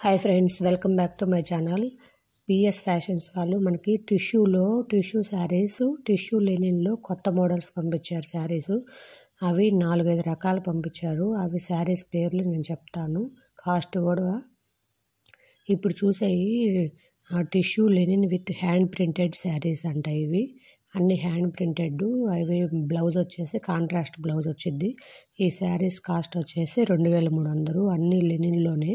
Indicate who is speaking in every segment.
Speaker 1: hi friends welcome back to my channel PS fashions వాళ్ళు మనకి టిష్యూలో టిష్యూ శారీస్ టిష్యూ లెనిన్లో కొత్త మోడల్స్ పంపించారు శారీస్ అవి నాలుగైదు రకాలు పంపించారు అవి శారీస్ పేర్లు నేను చెప్తాను కాస్ట్ కూడా ఇప్పుడు చూసేవి tissue linen with hand printed sarees అంట ఇవి అన్ని హ్యాండ్ ప్రింటెడ్ అవి బ్లౌజ్ వచ్చేసి కాంట్రాస్ట్ బ్లౌజ్ వచ్చింది ఈ శారీస్ కాస్ట్ వచ్చేసి రెండు వేల మూడు వందలు అన్ని లెనిన్లోనే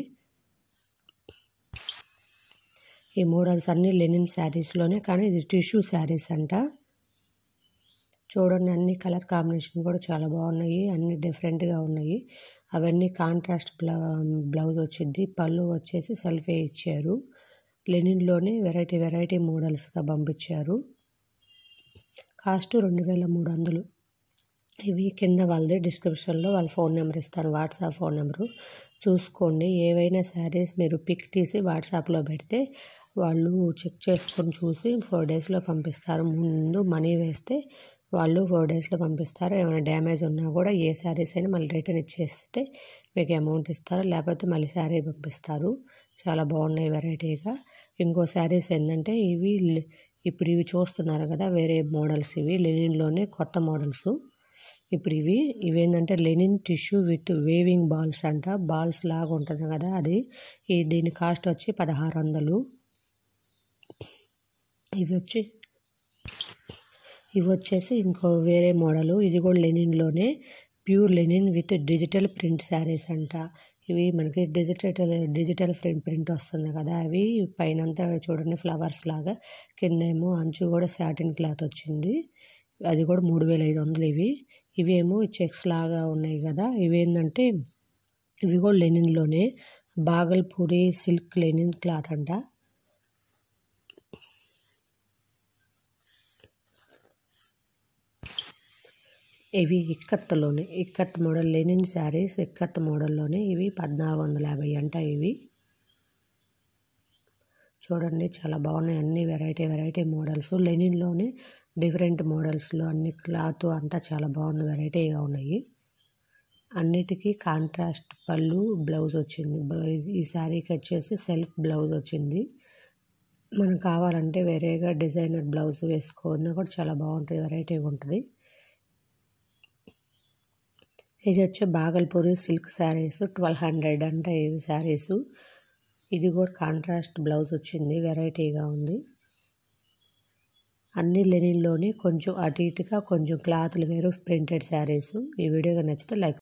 Speaker 1: ఈ మోడల్స్ అన్ని లెనిన్ శారీస్లోనే కానీ ఇది టిష్యూ శారీస్ అంట చూడండి అన్ని కలర్ కాంబినేషన్ కూడా చాలా బాగున్నాయి అన్ని డిఫరెంట్గా ఉన్నాయి అవన్నీ కాంట్రాస్ట్ బ్లౌ బ్లౌజ్ వచ్చింది పళ్ళు వచ్చేసి సెల్ఫే ఇచ్చారు లెనిన్లోనే వెరైటీ వెరైటీ మోడల్స్గా పంపించారు కాస్ట్ రెండు వేల మూడు వందలు ఇవి కింద వాళ్ళది డిస్క్రిప్షన్లో వాళ్ళ ఫోన్ నెంబర్ ఇస్తాను వాట్సాప్ ఫోన్ నెంబరు చూసుకోండి ఏవైనా శారీస్ మీరు పిక్ తీసి వాట్సాప్లో పెడితే వాళ్ళు చెక్ చేసుకొని చూసి ఫోర్ డేస్లో పంపిస్తారు ముందు మనీ వేస్తే వాళ్ళు ఫోర్ డేస్లో పంపిస్తారు ఏమైనా డ్యామేజ్ ఉన్నా కూడా ఏ శారీస్ అయినా మళ్ళీ రిటర్న్ ఇచ్చేస్తే మీకు అమౌంట్ ఇస్తారు లేకపోతే మళ్ళీ శారీ పంపిస్తారు చాలా బాగున్నాయి వెరైటీగా ఇంకో శారీస్ ఏంటంటే ఇవి ఇప్పుడు ఇవి చూస్తున్నారు కదా వేరే మోడల్స్ ఇవి లెనిన్లోనే కొత్త మోడల్స్ ఇప్పుడు ఇవి ఇవేంటంటే linen tissue with weaving balls అంట బాల్స్ లాగా ఉంటుంది కదా అది ఈ దీని కాస్ట్ వచ్చి పదహారు వందలు ఇవి వచ్చి ఇవి వచ్చేసి ఇంకో వేరే మోడలు ఇది కూడా లెనిన్లోనే pure linen with digital print sarees అంట ఇవి మనకి డిజిటల్ డిజిటల్ ప్రింట్ ప్రింట్ వస్తుంది కదా అవి పైన అంతా చూడండి ఫ్లవర్స్ లాగా కింద ఏమో అంచు కూడా సాటిన్ క్లాత్ వచ్చింది అది కూడా మూడు వేల ఐదు వందలు ఇవి ఇవేమో చెక్స్ లాగా ఉన్నాయి కదా ఇవేంటంటే ఇవి కూడా లెనిన్లోనే బాగల్పూరి సిల్క్ లెనిన్ క్లాత్ అంట ఇవి ఇక్కత్తులోనే ఇక్కత్ మోడల్ లెనిన్ శారీస్ ఇక్కత్ మోడల్లోనే ఇవి పద్నాలుగు వందల యాభై అంట ఇవి చూడండి చాలా బాగున్నాయి అన్ని వెరైటీ వెరైటీ మోడల్స్ లెనిన్లోనే డిఫరెంట్ మోడల్స్లో అన్ని క్లాత్ అంతా చాలా బాగుంది వెరైటీగా ఉన్నాయి అన్నిటికీ కాంట్రాస్ట్ పళ్ళు బ్లౌజ్ వచ్చింది ఈ శారీకి వచ్చేసి సెల్ఫ్ బ్లౌజ్ వచ్చింది మనకు కావాలంటే వేరేగా డిజైనర్ బ్లౌజ్ వేసుకున్నా కూడా చాలా బాగుంటుంది వెరైటీగా ఉంటుంది ఇది వచ్చి Bhagalpuri silk sarees twelve hundred అంటే ఇవి శారీస్ ఇది కూడా కాంట్రాస్ట్ బ్లౌజ్ వచ్చింది వెరైటీగా ఉంది అన్ని లెనిన్లోనే కొంచెం అటు ఇటుగా కొంచెం క్లాత్లు వేరు ప్రింటెడ్ శారీస్ ఈ వీడియోగా నచ్చితే లైక్